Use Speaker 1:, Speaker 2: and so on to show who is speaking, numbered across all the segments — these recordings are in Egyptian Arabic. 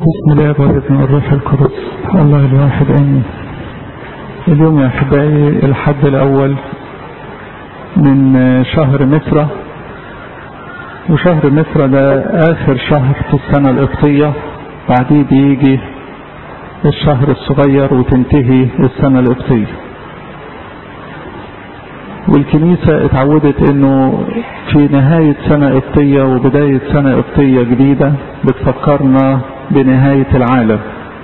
Speaker 1: بسم الله والابن والروح القدس الله الواحد امين اليوم يا احبائي الحد الاول من شهر مصر وشهر مصر ده اخر شهر في السنة القبطية بعديه بيجي الشهر الصغير وتنتهي السنة القبطية والكنيسة اتعودت انه في نهاية سنة قبطية وبداية سنة قبطية جديدة بتفكرنا بنهاية العالم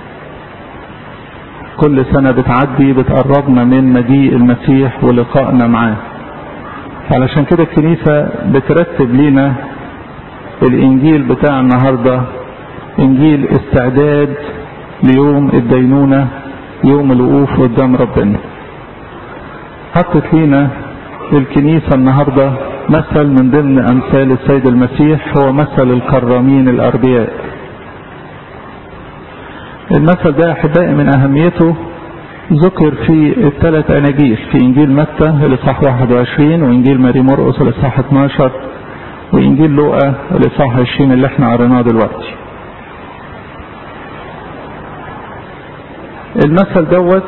Speaker 1: كل سنة بتعدي بتقربنا من مجيء المسيح ولقائنا معاه علشان كده الكنيسة بترتب لنا الانجيل بتاع النهاردة انجيل استعداد ليوم الدينونة يوم الوقوف قدام ربنا حطت لنا الكنيسة النهاردة مثل من ضمن امثال السيد المسيح هو مثل الكرامين الاربياء المثل ده احبائي من اهميته ذكر في الثلاث اناجيل في انجيل متى الاصحاح 21 وانجيل ماري مرقس الاصحاح 12 وانجيل لوقا الاصحاح 20 اللي احنا قريناه دلوقتي المثل دوت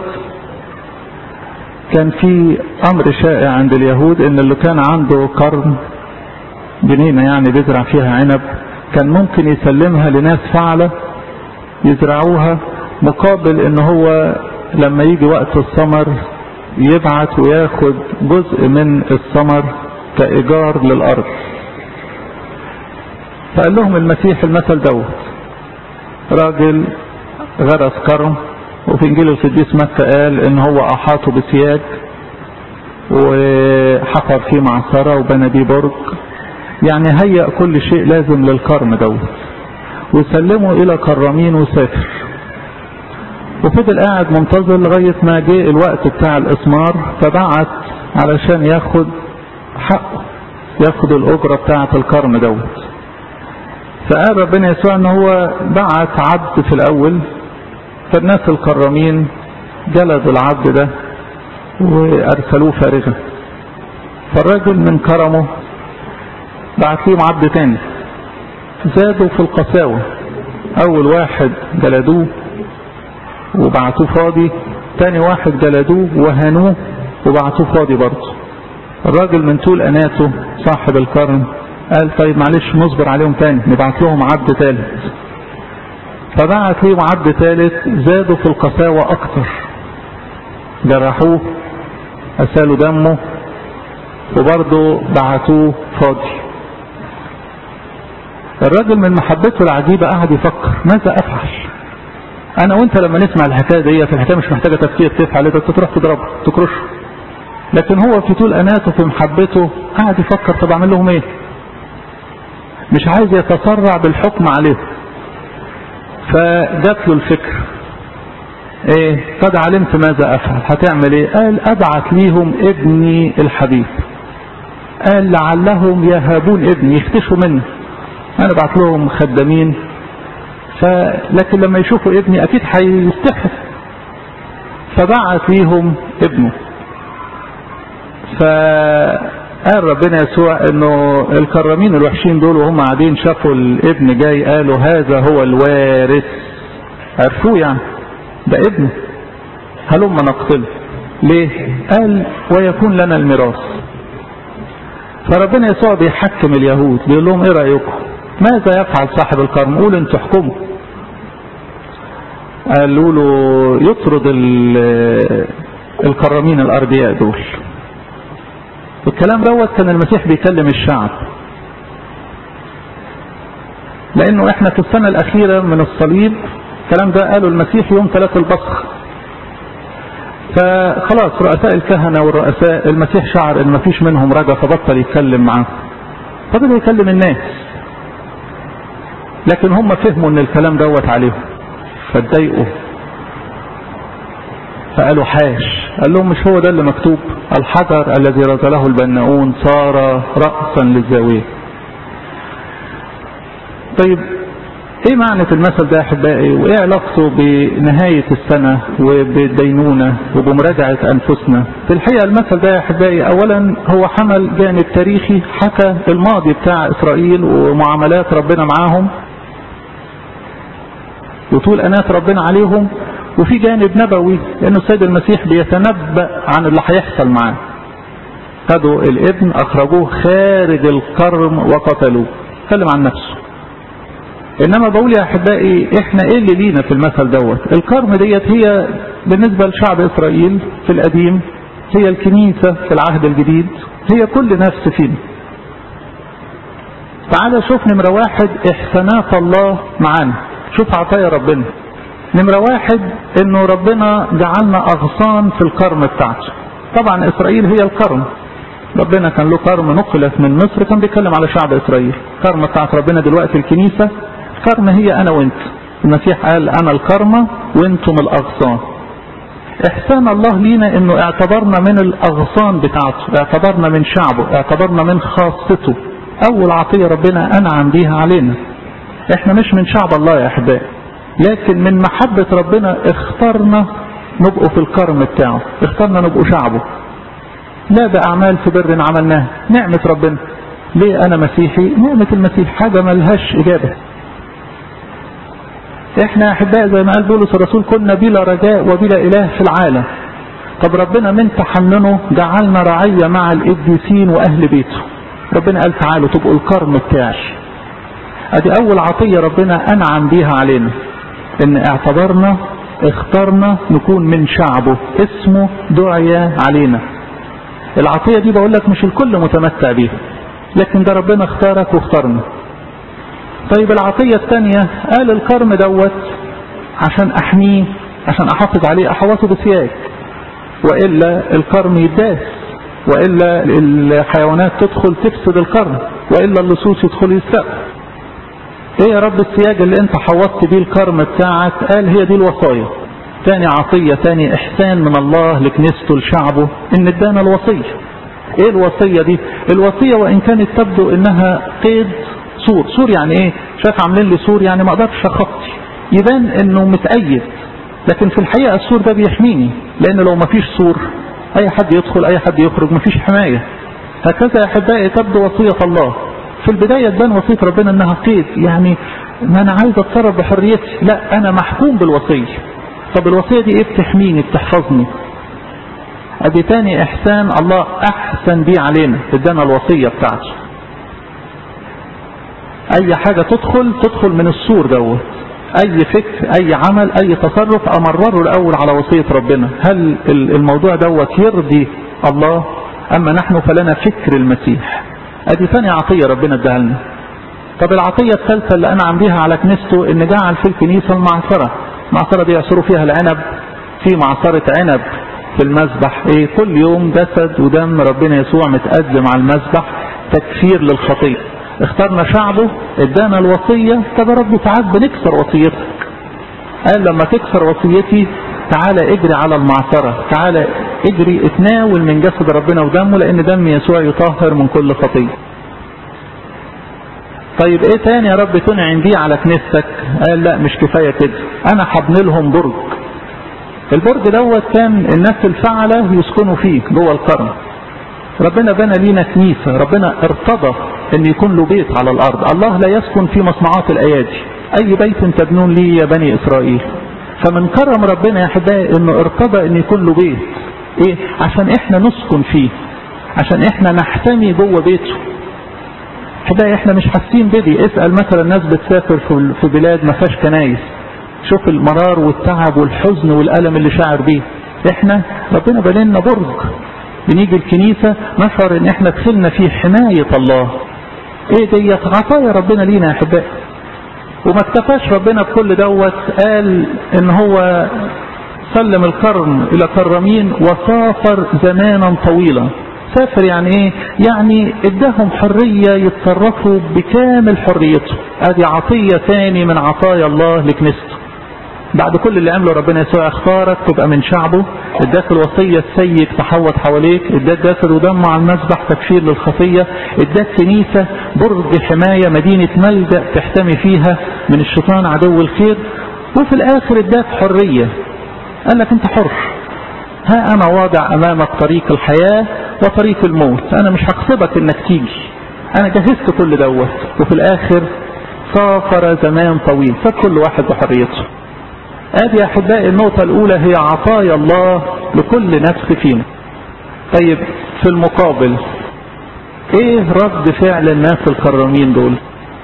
Speaker 1: كان في امر شائع عند اليهود ان اللي كان عنده قرن جنينه يعني بيزرع فيها عنب كان ممكن يسلمها لناس فعله يزرعوها مقابل ان هو لما يجي وقت الثمر يبعت وياخد جزء من الثمر كايجار للارض فقال لهم المسيح المثل دوت راجل غرس كرم وفي انجيل القديس متى قال ان هو احاطه بسياج وحفر فيه معصرة وبنى بيه برج يعني هيأ كل شيء لازم للكرم دوت وسلمه الى كرامين وسافر وفضل قاعد منتظر لغاية ما جه الوقت بتاع الاسمار فبعت علشان ياخد حقه ياخد الاجرة بتاعة الكرم دوت فقال ربنا يسوع ان هو بعت عبد في الاول فالناس الكرامين جلدوا العبد ده وارسلوه فارغا فالراجل من كرمه بعت لهم عبد تاني زادوا في القساوة اول واحد جلدوه وبعتوه فاضي تاني واحد جلدوه وهنوه وبعتوه فاضي برضه الراجل من طول اناته صاحب الكرم قال طيب معلش نصبر عليهم تاني نبعت لهم عبد تالت فبعت ليهم عبد ثالث زادوا في القساوة اكتر جرحوه اسالوا دمه وبرضه بعتوه فاضي الراجل من محبته العجيبة قعد يفكر ماذا افعل انا وانت لما نسمع الحكاية دي في الحكاية مش محتاجة تفكير تفعل ايه تروح تضربه تكرشه لكن هو في طول اناته في محبته قعد يفكر طب اعمل لهم ايه مش عايز يتسرع بالحكم عليهم فجات له الفكر ايه قد علمت ماذا افعل هتعمل ايه قال ابعت ليهم ابني الحبيب قال لعلهم يهابون ابني يختشوا منه انا بعت لهم خدامين فلكن لما يشوفوا ابني اكيد هيستحوا فبعت ليهم ابنه فقال ربنا يسوع انه الكرامين الوحشين دول وهم قاعدين شافوا الابن جاي قالوا هذا هو الوارث عرفوه يعني ده ابنه هلما نقتله ليه قال ويكون لنا الميراث فربنا يسوع بيحكم اليهود بيقول لهم ايه رايكم ماذا يفعل صاحب الكرم قول انتوا احكموا قالوا له يطرد الكرامين الاربياء دول الكلام دوت كان المسيح بيكلم الشعب لانه احنا في السنة الاخيرة من الصليب الكلام ده قاله المسيح يوم ثلاث البصخ فخلاص رؤساء الكهنة والرؤساء المسيح شعر ان مفيش منهم رجا فبطل يتكلم معاه فضل يكلم الناس لكن هم فهموا ان الكلام دوت عليهم فاتضايقوا فقالوا حاش قال لهم مش هو ده اللي مكتوب الحجر الذي رزله البناؤون صار رأسا للزاوية طيب ايه معنى المثل ده يا احبائي وايه علاقته بنهاية السنة وبالدينونة وبمراجعة انفسنا في الحقيقة المثل ده يا احبائي اولا هو حمل جانب تاريخي حكى الماضي بتاع اسرائيل ومعاملات ربنا معاهم وطول أنات ربنا عليهم وفي جانب نبوي لأنه السيد المسيح بيتنبأ عن اللي هيحصل معاه خدوا الابن أخرجوه خارج الكرم وقتلوه اتكلم عن نفسه انما بقول يا احبائي احنا ايه اللي لينا في المثل دوت الكرم ديت هي بالنسبة لشعب اسرائيل في القديم هي الكنيسة في العهد الجديد هي كل نفس فينا تعالى شوف نمرة واحد احسانات الله معانا شوف عطايا ربنا نمرة واحد انه ربنا جعلنا اغصان في الكرم بتاعته طبعا اسرائيل هي الكرم ربنا كان له كرم نقلت من مصر كان بيتكلم على شعب اسرائيل الكرم بتاعت ربنا دلوقتي الكنيسة الكرم هي انا وانت المسيح قال انا الكرمة وانتم الاغصان احسان الله لينا انه اعتبرنا من الاغصان بتاعته اعتبرنا من شعبه اعتبرنا من خاصته اول عطية ربنا انعم بيها علينا احنا مش من شعب الله يا احبائي لكن من محبة ربنا اخترنا نبقوا في الكرم بتاعه اخترنا نبقوا شعبه لا بأعمال في بر عملناها نعمة ربنا ليه أنا مسيحي نعمة المسيح حاجة ملهاش إجابة احنا أحباء زي ما قال بولس الرسول كنا بلا رجاء وبلا إله في العالم طب ربنا من تحننه جعلنا رعية مع القديسين وأهل بيته ربنا قال تعالوا تبقوا الكرم بتاعي ادي اول عطية ربنا انعم بيها علينا ان اعتبرنا اخترنا نكون من شعبه اسمه دعية علينا العطية دي بقول لك مش الكل متمتع بيها لكن ده ربنا اختارك واختارنا طيب العطية الثانية قال الكرم دوت عشان احميه عشان احافظ عليه احوطه بسياج والا الكرم يداس والا الحيوانات تدخل تفسد الكرم والا اللصوص يدخلوا يسرقوا ايه يا رب السياج اللي انت حوطت بيه الكرم بتاعك قال هي دي الوصايا تاني عطية تاني احسان من الله لكنيسته لشعبه ان ادانا الوصية ايه الوصية دي الوصية وان كانت تبدو انها قيد سور سور يعني ايه شايف عاملين لي سور يعني ما اقدرش اخطي يبان انه متأيد لكن في الحقيقة السور ده بيحميني لان لو ما فيش سور اي حد يدخل اي حد يخرج ما فيش حماية هكذا يا احبائي تبدو وصية الله في البداية تبان وصية ربنا انها قيد يعني ما انا عايز اتصرف بحريتي لا انا محكوم بالوصية طب الوصية دي ايه بتحميني بتحفظني ادي تاني احسان الله احسن بيه علينا ادانا الوصية بتاعته اي حاجة تدخل تدخل من السور دوت اي فكر اي عمل اي تصرف امرره الاول على وصية ربنا هل الموضوع دوت يرضي الله اما نحن فلنا فكر المسيح ادي ثاني عطية ربنا اداها لنا طب العطية الثالثة اللي انعم بيها على كنيسته ان جعل في الكنيسة المعصرة المعصرة دي يعصروا فيها العنب في معصرة عنب في المذبح ايه كل يوم جسد ودم ربنا يسوع متقدم على المذبح تكفير للخطية اخترنا شعبه ادانا الوصية طب يا رب ساعات بنكسر وصيتك قال لما تكسر وصيتي تعالى اجري على المعصرة تعالى اجري اتناول من جسد ربنا ودمه لان دم يسوع يطهر من كل خطية طيب ايه تاني يا رب تنعم بيه على كنيستك قال لا مش كفاية كده انا هبني لهم برج البرج دوت كان الناس الفعلة يسكنوا فيه جوه القرن ربنا بنى لينا كنيسة ربنا ارتضى ان يكون له بيت على الارض الله لا يسكن في مصنعات الايادي اي بيت تبنون لي يا بني اسرائيل فمن كرم ربنا يا احبائي انه ارتضى ان يكون له بيت ايه عشان احنا نسكن فيه عشان احنا نحتمي جوه بيته احبائي احنا مش حاسين بدي اسأل مثلا الناس بتسافر في بلاد ما فيهاش كنايس شوف المرار والتعب والحزن والألم اللي شاعر بيه احنا ربنا بنينا برج بنيجي الكنيسة نشعر ان احنا دخلنا في حماية الله ايه ديت عطايا ربنا لينا يا احبائي وما اكتفاش ربنا بكل دوت قال ان هو سلم الكرم الى كرمين وسافر زمانا طويلا سافر يعني ايه يعني اداهم حرية يتصرفوا بكامل حريته ادي عطية ثاني من عطايا الله لكنيسته بعد كل اللي عمله ربنا يسوع اختارك تبقى من شعبه اداك الوصية السيد تحوط حواليك اداك جسد ودم على المذبح تكفير للخطية اداك كنيسة برج حماية مدينة ملجأ تحتمي فيها من الشيطان عدو الخير وفي الاخر اداك حرية قال لك انت حر ها انا واضع امامك طريق الحياة وطريق الموت انا مش هقصدك انك تيجي انا جهزت كل دوت وفي الاخر سافر زمان طويل فكل واحد بحريته ادي يا احبائي النقطة الاولى هي عطايا الله لكل نفس فينا طيب في المقابل ايه رد فعل الناس الكرامين دول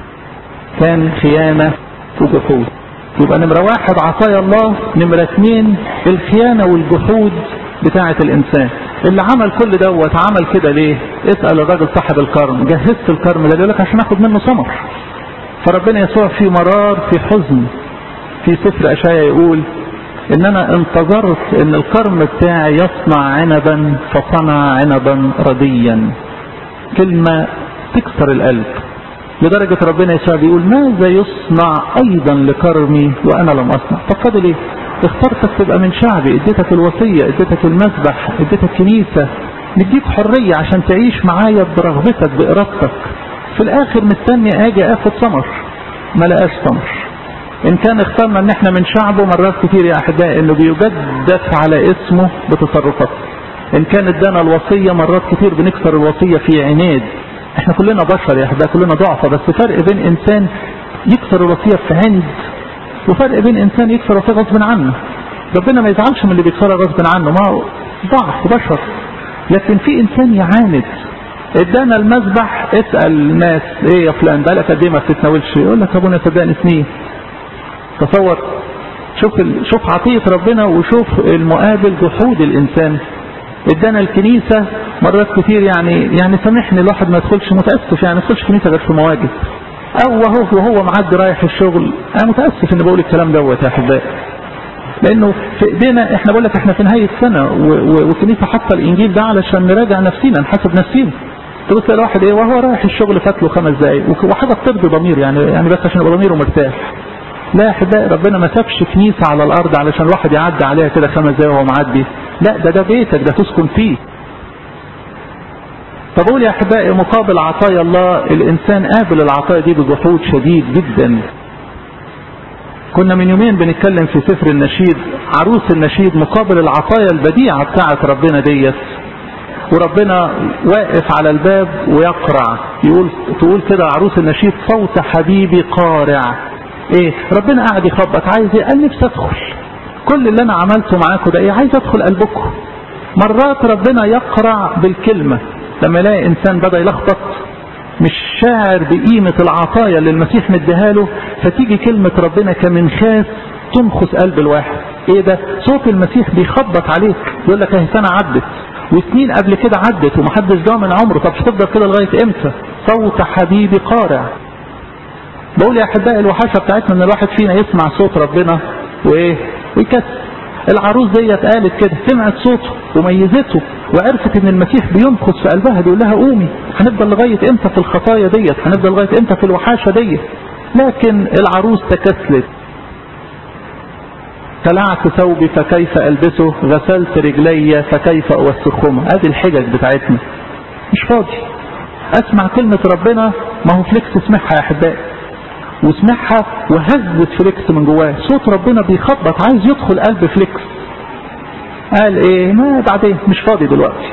Speaker 1: كان خيانة وجحود يبقى نمرة واحد عطايا الله نمرة اثنين الخيانة والجحود بتاعة الانسان اللي عمل كل دوت عمل كده ليه اسأل الراجل صاحب الكرم جهزت الكرم ده يقول لك عشان اخد منه ثمر فربنا يسوع في مرار في حزن في سفر اشعيا يقول ان انا انتظرت ان الكرم بتاعي يصنع عنبا فصنع عنبا رديا كلمة تكسر القلب لدرجة ربنا يسوع بيقول ماذا يصنع ايضا لكرمي وانا لم اصنع طب فاضل ايه اخترتك تبقى من شعبي اديتك الوصية اديتك المسبح اديتك كنيسة نديك حرية عشان تعيش معايا برغبتك بارادتك في الاخر مستني اجي اخد ثمر ما لقاش ثمر ان كان اخترنا ان احنا من شعبه مرات كتير يا احبائي انه بيجدف على اسمه بتصرفاته ان كان ادانا الوصية مرات كتير بنكسر الوصية في عناد احنا كلنا بشر يا احبائي كلنا ضعفة بس فرق بين انسان يكسر الوصية في عند وفرق بين انسان يكسر الوصية غصب عنه ربنا ما يزعلش من اللي بيكسرها غصب عنه ما هو ضعف بشر لكن في انسان يعاند ادانا المذبح اسأل الناس ايه يا فلان بقالك قد ايه ما بتتناولش يقول لك ابونا صدقني سنين تصور شوف ال... شوف عطية ربنا وشوف المقابل جحود الانسان ادانا الكنيسة مرات كتير يعني يعني سامحني الواحد ما يدخلش متأسف يعني ما يدخلش كنيسة غير في مواجد او وهو وهو معدي رايح الشغل انا متأسف اني بقول الكلام دوت يا احبائي لانه في ايدينا احنا بقول لك احنا في نهاية السنة والكنيسة حاطه الانجيل ده علشان نراجع نفسينا نحاسب نفسينا تبص الواحد ايه وهو رايح الشغل فات له خمس دقايق وحاجه بترضي ضمير يعني يعني بس عشان يبقى ضميره مرتاح لا يا احبائي ربنا ما سابش كنيسه على الارض علشان الواحد يعدي عليها كده خمس دقايق وهو معدي لا ده ده بيتك ده تسكن فيه طب اقول يا احبائي مقابل عطايا الله الانسان قابل العطايا دي بجحود شديد جدا كنا من يومين بنتكلم في سفر النشيد عروس النشيد مقابل العطايا البديعه بتاعت ربنا ديت وربنا واقف على الباب ويقرع يقول تقول كده عروس النشيد صوت حبيبي قارع ايه ربنا قاعد يخبط عايز ايه قال نفسي ادخل كل اللي انا عملته معاكم ده ايه عايز ادخل قلبكم مرات ربنا يقرع بالكلمة لما يلاقي انسان بدا يلخبط مش شاعر بقيمة العطايا اللي المسيح مديها له فتيجي كلمة ربنا كمنخاس تنخس قلب الواحد ايه ده صوت المسيح بيخبط عليك يقول لك اهي سنة عدت وسنين قبل كده عدت ومحدش ضامن عمره طب هتفضل كده لغاية امتى صوت حبيبي قارع بقول يا احبائي الوحشة بتاعتنا ان الواحد فينا يسمع صوت ربنا وايه ويكسر العروس ديت قالت كده سمعت صوته وميزته وعرفت ان المسيح بينخس في قلبها بيقول لها قومي هنفضل لغاية امتى في الخطايا ديت هنفضل لغاية امتى في الوحاشة ديت لكن العروس تكسلت خلعت ثوبي فكيف البسه غسلت رجلي فكيف اوسخهما ادي الحجج بتاعتنا مش فاضي اسمع كلمة ربنا ما هو فليكس اسمعها يا احبائي وسمعها وهزت فليكس من جواه صوت ربنا بيخبط عايز يدخل قلب فليكس قال ايه ما بعدين مش فاضي دلوقتي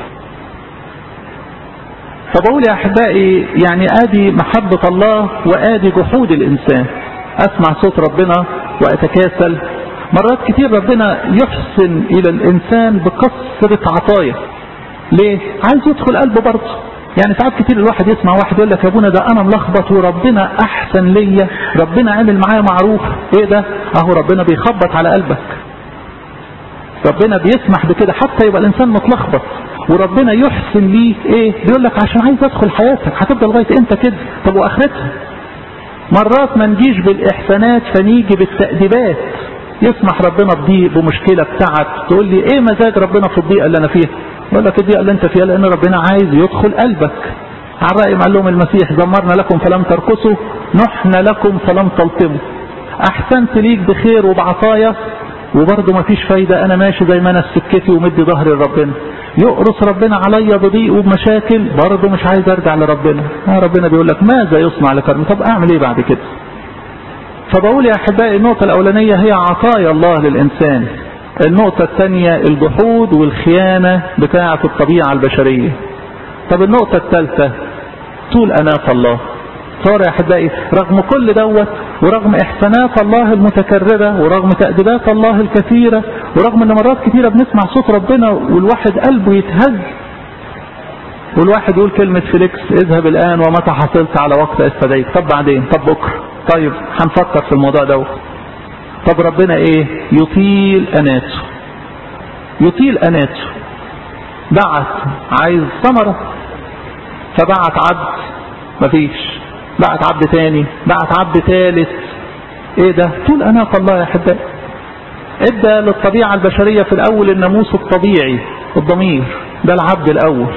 Speaker 1: فبقول يا احبائي يعني ادي محبة الله وادي جحود الانسان اسمع صوت ربنا واتكاسل مرات كتير ربنا يحسن الى الانسان بكثرة عطايا ليه عايز يدخل قلبه برضه يعني ساعات كتير الواحد يسمع واحد يقول لك يا ابونا ده انا ملخبط وربنا احسن ليا ربنا عامل معايا معروف ايه ده اهو ربنا بيخبط على قلبك ربنا بيسمح بكده حتى يبقى الانسان متلخبط وربنا يحسن ليه ايه بيقول لك عشان عايز ادخل حياتك هتفضل لغايه امتى كده طب واخرتها مرات ما نجيش بالاحسانات فنيجي بالتاديبات يسمح ربنا بضيق بمشكله بتاعت تقول لي ايه مزاج ربنا في الضيقه اللي انا فيها يقول لك الضيقه اللي انت فيها لان ربنا عايز يدخل قلبك على رأي ما قال لهم المسيح زمرنا لكم فلم ترقصوا نحن لكم فلم تلطموا احسنت ليك بخير وبعطايا وبرضه ما فيش فايدة انا ماشي زي ما انا في سكتي ومدي ظهري لربنا يقرص ربنا عليا بضيق وبمشاكل برضه مش عايز ارجع لربنا ربنا بيقول لك ماذا يصنع لكرمي طب اعمل ايه بعد كده فبقول يا احبائي النقطة الاولانية هي عطايا الله للانسان النقطة الثانية الجحود والخيانة بتاعة الطبيعة البشرية طب النقطة الثالثة طول أناة الله صار يا أحبائي رغم كل دوت ورغم إحسانات الله المتكررة ورغم تأديبات الله الكثيرة ورغم أن مرات كثيرة بنسمع صوت ربنا والواحد قلبه يتهز والواحد يقول كلمة فيليكس اذهب الآن ومتى حصلت على وقت استدعيك طب بعدين طب بكرة طيب هنفكر في الموضوع دوت طب ربنا ايه يطيل أناته يطيل أناته بعت عايز ثمرة فبعت عبد مفيش بعت عبد تاني بعت عبد ثالث ايه ده طول اناق الله يا احبائي ادى للطبيعة البشرية في الاول الناموس الطبيعي الضمير ده العبد الاول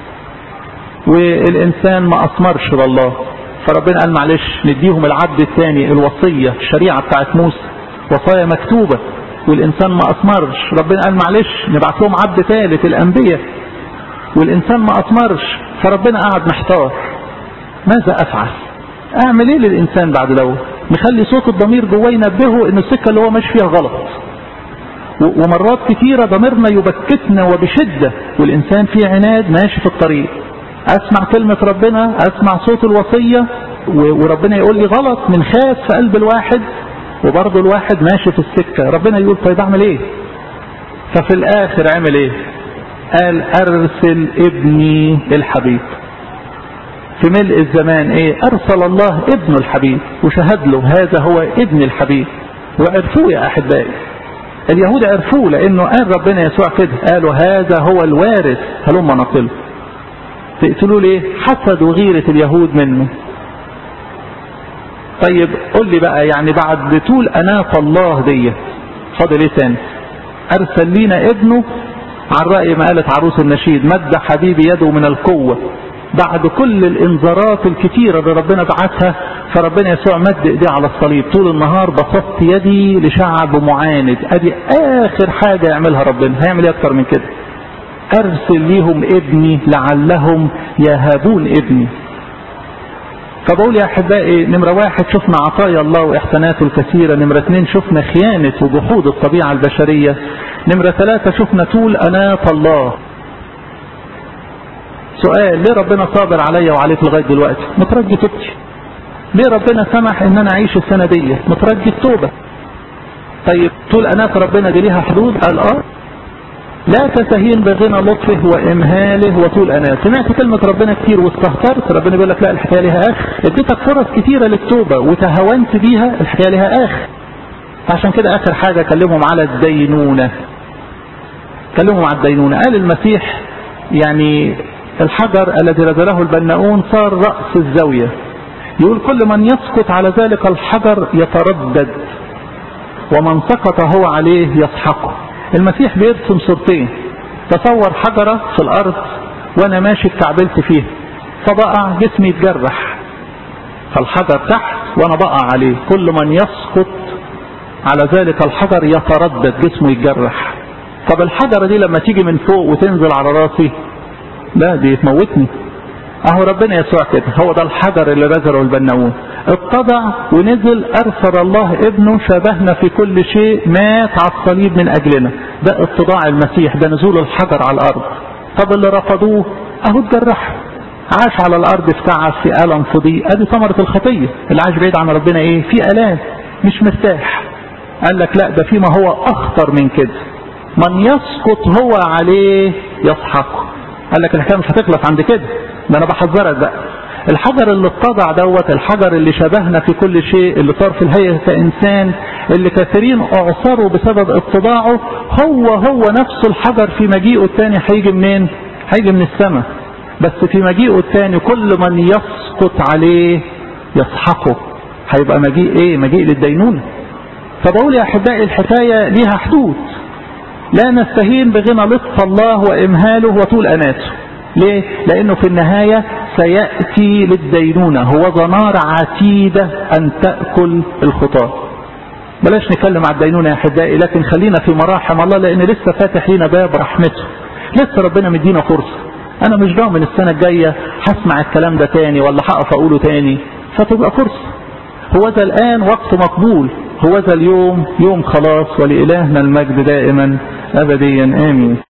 Speaker 1: والانسان ما اثمرش لله فربنا قال معلش نديهم العبد الثاني الوصية الشريعة بتاعت موسى وصايا مكتوبة والانسان ما اثمرش ربنا قال معلش نبعت لهم عبد ثالث الانبياء والانسان ما اثمرش فربنا قعد محتار ماذا افعل اعمل ايه للانسان بعد دوت نخلي صوت الضمير جواه ينبهه ان السكه اللي هو ماشي فيها غلط ومرات كتيره ضميرنا يبكتنا وبشده والانسان في عناد ماشي في الطريق اسمع كلمه ربنا اسمع صوت الوصيه وربنا يقول لي غلط من خاف في قلب الواحد وبرضه الواحد ماشي في السكه ربنا يقول طيب اعمل ايه ففي الاخر عمل ايه قال ارسل ابني الحبيب في ملء الزمان ايه ارسل الله ابن الحبيب وشهد له هذا هو ابن الحبيب وعرفوه يا احبائي اليهود عرفوه لانه قال ربنا يسوع كده قالوا هذا هو الوارث هلم نقله تقتلوا ليه حسد وغيرة اليهود منه طيب قل لي بقى يعني بعد طول اناق الله دي فاضل ايه تاني ارسل لينا ابنه عن رأي ما قالت عروس النشيد مد حبيبي يده من القوة بعد كل الانذارات الكتيرة اللي ربنا بعتها فربنا يسوع مد ايديه على الصليب طول النهار بسطت يدي لشعب معاند ادي اخر حاجة يعملها ربنا هيعمل ايه اكتر من كده ارسل ليهم ابني لعلهم يهابون ابني فبقول يا احبائي نمرة واحد شفنا عطايا الله واحساناته الكثيرة نمرة اثنين شفنا خيانة وجحود الطبيعة البشرية نمرة ثلاثة شفنا طول اناة الله سؤال ليه ربنا صابر عليا وعليك لغاية دلوقتي مترجي توبتي ليه ربنا سمح ان انا اعيش السنة دي مترجي التوبة طيب طول اناة ربنا دي ليها حدود قال اه لا تستهين بغنى لطفه وامهاله وطول اناه سمعت كلمة ربنا كتير واستهترت ربنا بيقول لك لا الحكاية لها اخر اديتك فرص كتيرة للتوبة وتهاونت بيها الحكاية لها اخر عشان كده اخر حاجة كلمهم على الدينونة كلمهم على الدينونة قال المسيح يعني الحجر الذي رزله البناؤون صار رأس الزاوية يقول كل من يسقط على ذلك الحجر يتردد ومن سقط هو عليه يسحقه المسيح بيرسم صورتين تصور حجرة في الأرض وأنا ماشي اتكعبلت فيها فبقع جسمي يتجرح فالحجر تحت وأنا بقع عليه كل من يسقط على ذلك الحجر يتردد جسمه يتجرح طب الحجرة دي لما تيجي من فوق وتنزل على راسي لا دي تموتني اهو ربنا يسوع كده هو ده الحجر اللي رزله البناؤون اتضع ونزل ارسل الله ابنه شبهنا في كل شيء مات على الصليب من اجلنا ده اتضاع المسيح ده نزول الحجر على الارض طب اللي رفضوه اهو اتجرح عاش على الارض في تعب في الم في ضيق ادي ثمره الخطيه اللي عاش بعيد عن ربنا ايه في الام مش مرتاح قال لك لا ده فيما هو اخطر من كده من يسقط هو عليه يسحقه قال لك الحكايه مش هتخلص عند كده ده انا بحذرك بقى الحجر اللي اتضع دوت الحجر اللي شبهنا في كل شيء اللي صار في الهيئة كإنسان اللي كثيرين اعصروا بسبب اتضاعه هو هو نفس الحجر في مجيئه الثاني هيجي منين هيجي من السماء بس في مجيئه الثاني كل من يسقط عليه يسحقه هيبقى مجيء ايه مجيء للدينونة فبقول يا احبائي الحكاية ليها حدود لا نستهين بغنى لطف الله وامهاله وطول اناته ليه لانه في النهاية سيأتي للدينونة هو نار عتيدة ان تأكل الخطاة بلاش نتكلم على الدينونة يا احبائي لكن خلينا في مراحم الله لان لسه فاتح لنا باب رحمته لسه ربنا مدينا فرصة انا مش ضامن السنة الجاية هسمع الكلام ده تاني ولا هقف اقوله تاني فتبقى فرصة هو ذا الان وقت مقبول هو ذا اليوم يوم خلاص ولإلهنا المجد دائما أبديا آمين